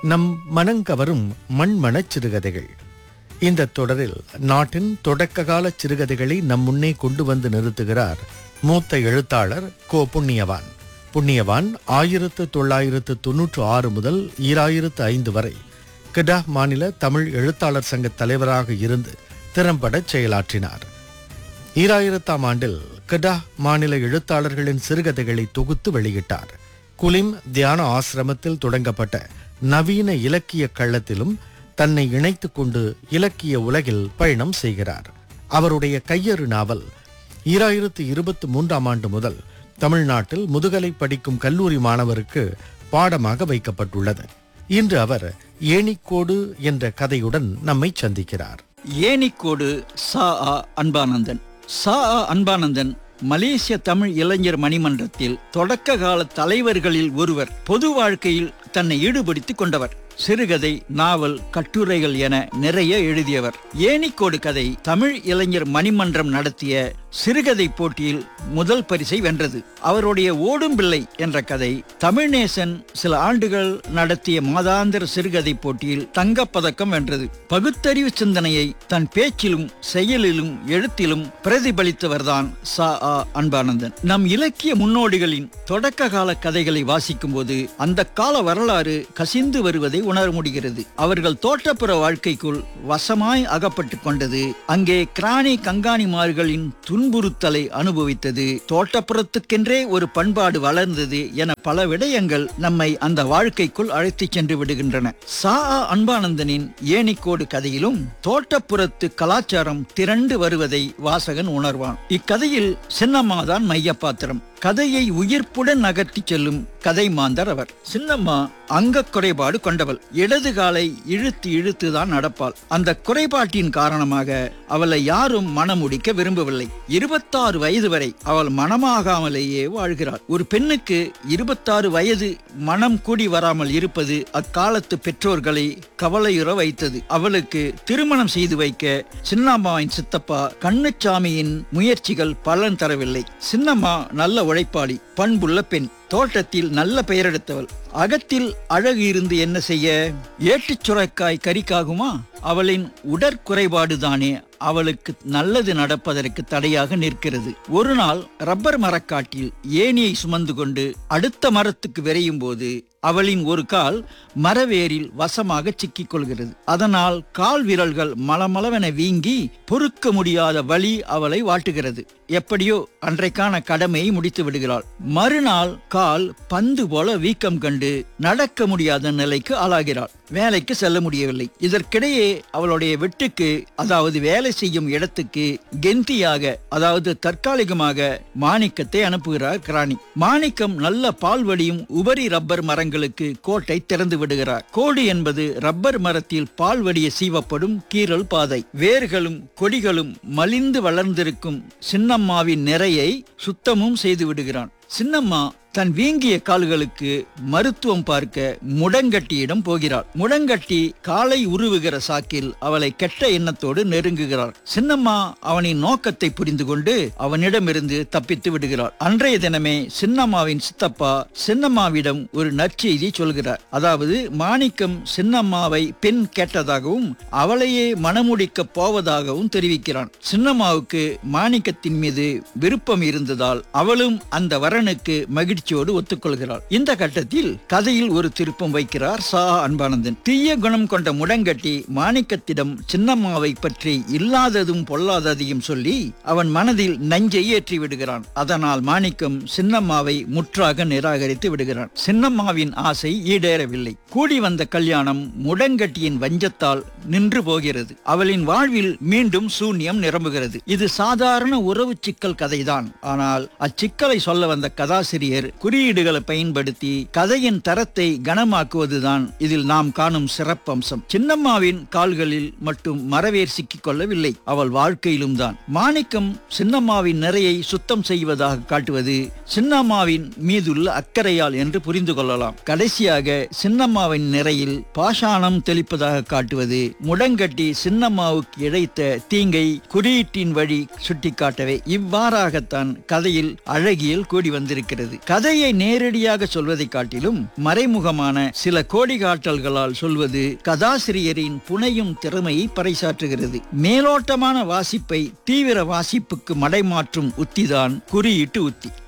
நம் மனங்கவரும் மண்மணச் சிறுகதைகள் இந்த தொடரில் நாட்டின் தொடக்ககால சிறுகதைகளை நம் முன்னே கொண்டு வந்து நிறுத்துகிறார் மூத்த எழுத்தாளர் கோ புண்ணியவான் புண்ணியவான் ஆயிரத்து தொள்ளாயிரத்து தொன்னூற்று ஆறு முதல் ஈராயிரத்து ஐந்து வரை கிடா மாநில தமிழ் எழுத்தாளர் சங்க தலைவராக இருந்து திறம்பட செயலாற்றினார் ஈராயிரத்தாம் ஆண்டில் கிடா மாநில எழுத்தாளர்களின் சிறுகதைகளை தொகுத்து வெளியிட்டார் குலிம் தியான ஆசிரமத்தில் தொடங்கப்பட்ட நவீன இலக்கிய கள்ளத்திலும் தன்னை இணைத்துக் கொண்டு இலக்கிய உலகில் பயணம் செய்கிறார் அவருடைய கையறு நாவல் ஈராயிரத்து இருபத்தி மூன்றாம் ஆண்டு முதல் தமிழ்நாட்டில் முதுகலை படிக்கும் கல்லூரி மாணவருக்கு பாடமாக வைக்கப்பட்டுள்ளது இன்று அவர் ஏணிக்கோடு என்ற கதையுடன் நம்மை சந்திக்கிறார் ஏனிக்கோடு சா ஆ அன்பானந்தன் சா ஆ அன்பானந்தன் மலேசிய தமிழ் இளைஞர் மணிமன்றத்தில் தொடக்க கால தலைவர்களில் ஒருவர் பொது வாழ்க்கையில் தன்னை ஈடுபடுத்திக் கொண்டவர் சிறுகதை நாவல் கட்டுரைகள் என நிறைய எழுதியவர் ஏனிக்கோடு கதை தமிழ் இளைஞர் மணிமன்றம் நடத்திய சிறுகதை போட்டியில் முதல் பரிசை வென்றது அவருடைய ஓடும் பிள்ளை என்ற கதை தமிழ்நேசன் சில ஆண்டுகள் நடத்திய மாதாந்திர சிறுகதை போட்டியில் தங்கப்பதக்கம் வென்றது பகுத்தறிவு சிந்தனையை தன் பேச்சிலும் செயலிலும் எழுத்திலும் பிரதிபலித்தவர்தான் சா ஆ அன்பானந்தன் நம் இலக்கிய முன்னோடிகளின் தொடக்க கால கதைகளை வாசிக்கும் போது அந்த கால வரலாறு கசிந்து வருவதை உணர முடிகிறது அவர்கள் தோட்டப்புற வாழ்க்கைக்குள் வசமாய் அகப்பட்டு கொண்டது அங்கே கிராணி கங்காணிமார்களின் துன்புறுத்தலை அனுபவித்தது தோட்டப்புறத்துக்கென்றே ஒரு பண்பாடு வளர்ந்தது என பல விடயங்கள் நம்மை அந்த வாழ்க்கைக்குள் அழைத்துச் சென்று விடுகின்றன சா ஆ அன்பானந்தனின் ஏணிக்கோடு கதையிலும் தோட்டப்புறத்து கலாச்சாரம் திரண்டு வருவதை வாசகன் உணர்வான் இக்கதையில் சின்னம்மாதான் மைய பாத்திரம் கதையை உயிர்ப்புடன் நகர்த்தி செல்லும் கதை மாந்தர் அவர் சின்னம்மா அங்க குறைபாடு கொண்டவள் இடது காலை இழுத்து இழுத்து தான் நடப்பாள் அந்த குறைபாட்டின் காரணமாக அவளை யாரும் மணமுடிக்க விரும்பவில்லை இருபத்தாறு வயது வரை அவள் மனமாகாமலேயே வாழ்கிறாள் ஒரு பெண்ணுக்கு இருபத்தாறு வயது மனம் கூடி வராமல் இருப்பது அக்காலத்து பெற்றோர்களை கவலையுற வைத்தது அவளுக்கு திருமணம் செய்து வைக்க சின்னம்மாவின் சித்தப்பா கண்ணுச்சாமியின் முயற்சிகள் பலன் தரவில்லை சின்னம்மா நல்ல உழைப்பாளி பண்புள்ள பெண் தோட்டத்தில் நல்ல பெயரெடுத்தவள் அகத்தில் அழகு இருந்து என்ன செய்ய ஏட்டுச் சுரைக்காய் கறிக்காகுமா அவளின் உடற்குறைபாடு தானே அவளுக்கு நல்லது நடப்பதற்கு தடையாக நிற்கிறது ஒரு நாள் ரப்பர் மரக்காட்டில் ஏணியை சுமந்து கொண்டு அடுத்த மரத்துக்கு விரையும் போது அவளின் ஒரு கால் மரவேரில் வசமாக சிக்கிக் கொள்கிறது அதனால் கால் விரல்கள் மலமளவென வீங்கி பொறுக்க முடியாத வலி அவளை வாட்டுகிறது எப்படியோ அன்றைக்கான கடமையை முடித்து விடுகிறாள் மறுநாள் கால் பந்து போல வீக்கம் கண்டு நடக்க முடியாத நிலைக்கு ஆளாகிறாள் வேலைக்கு செல்ல முடியவில்லை இதற்கிடையே அவளுடைய வெட்டுக்கு அதாவது வேலை செய்யும் இடத்துக்கு கெந்தியாக அதாவது தற்காலிகமாக மாணிக்கத்தை அனுப்புகிறார் கிராணி மாணிக்கம் நல்ல பால்வடியும் உபரி ரப்பர் மரங்களுக்கு கோட்டை திறந்து விடுகிறார் கோடு என்பது ரப்பர் மரத்தில் பால்வடிய சீவப்படும் கீரல் பாதை வேர்களும் கொடிகளும் மலிந்து வளர்ந்திருக்கும் சின்னம்மாவின் நிறையை சுத்தமும் செய்து விடுகிறான் சின்னம்மா தன் வீங்கிய கால்களுக்கு மருத்துவம் பார்க்க முடங்கட்டியிடம் போகிறாள் முடங்கட்டி காலை உருவுகிற சாக்கில் அவளை கெட்ட எண்ணத்தோடு நெருங்குகிறார் சின்னம்மா அவனின் நோக்கத்தை புரிந்து கொண்டு அவனிடமிருந்து தப்பித்து விடுகிறாள் அன்றைய தினமே சின்னம்மாவின் சித்தப்பா சின்னம்மாவிடம் ஒரு நற்செய்தி சொல்கிறார் அதாவது மாணிக்கம் சின்னம்மாவை பெண் கேட்டதாகவும் அவளையே மணமுடிக்க போவதாகவும் தெரிவிக்கிறான் சின்னம்மாவுக்கு மாணிக்கத்தின் மீது விருப்பம் இருந்ததால் அவளும் அந்த வரனுக்கு மகிழ்ச்சி மகிழ்ச்சியோடு ஒத்துக்கொள்கிறாள் இந்த கட்டத்தில் கதையில் ஒரு திருப்பம் வைக்கிறார் சா அன்பானந்தன் தீய குணம் கொண்ட முடங்கட்டி மாணிக்கத்திடம் சின்னம்மாவை பற்றி இல்லாததும் பொல்லாததையும் சொல்லி அவன் மனதில் நஞ்சை ஏற்றி விடுகிறான் அதனால் மாணிக்கம் சின்னம்மாவை முற்றாக நிராகரித்து விடுகிறான் சின்னம்மாவின் ஆசை ஈடேறவில்லை கூடி வந்த கல்யாணம் முடங்கட்டியின் வஞ்சத்தால் நின்று போகிறது அவளின் வாழ்வில் மீண்டும் சூன்யம் நிரம்புகிறது இது சாதாரண உறவு சிக்கல் கதைதான் ஆனால் அச்சிக்கலை சொல்ல வந்த கதாசிரியர் குறியீடுகளை பயன்படுத்தி கதையின் தரத்தை கனமாக்குவதுதான் இதில் நாம் காணும் சிறப்பம்சம் சின்னம்மாவின் கால்களில் மட்டும் மரவேர் சிக்கிக் கொள்ளவில்லை அவள் வாழ்க்கையிலும் தான் மாணிக்கம் சின்னம்மாவின் நிறையை சுத்தம் செய்வதாக காட்டுவது சின்னம்மாவின் மீதுள்ள அக்கறையால் என்று புரிந்து கொள்ளலாம் கடைசியாக சின்னம்மாவின் நிறையில் பாஷாணம் தெளிப்பதாக காட்டுவது முடங்கட்டி சின்னம்மாவுக்கு இழைத்த தீங்கை குறியீட்டின் வழி சுட்டிக்காட்டவே இவ்வாறாகத்தான் கதையில் அழகியல் கூடி வந்திருக்கிறது கதை கதையை நேரடியாக சொல்வதை காட்டிலும் மறைமுகமான சில கோடிகாட்டல்களால் சொல்வது கதாசிரியரின் புனையும் திறமையை பறைசாற்றுகிறது மேலோட்டமான வாசிப்பை தீவிர வாசிப்புக்கு மடைமாற்றும் உத்திதான் குறியீட்டு உத்தி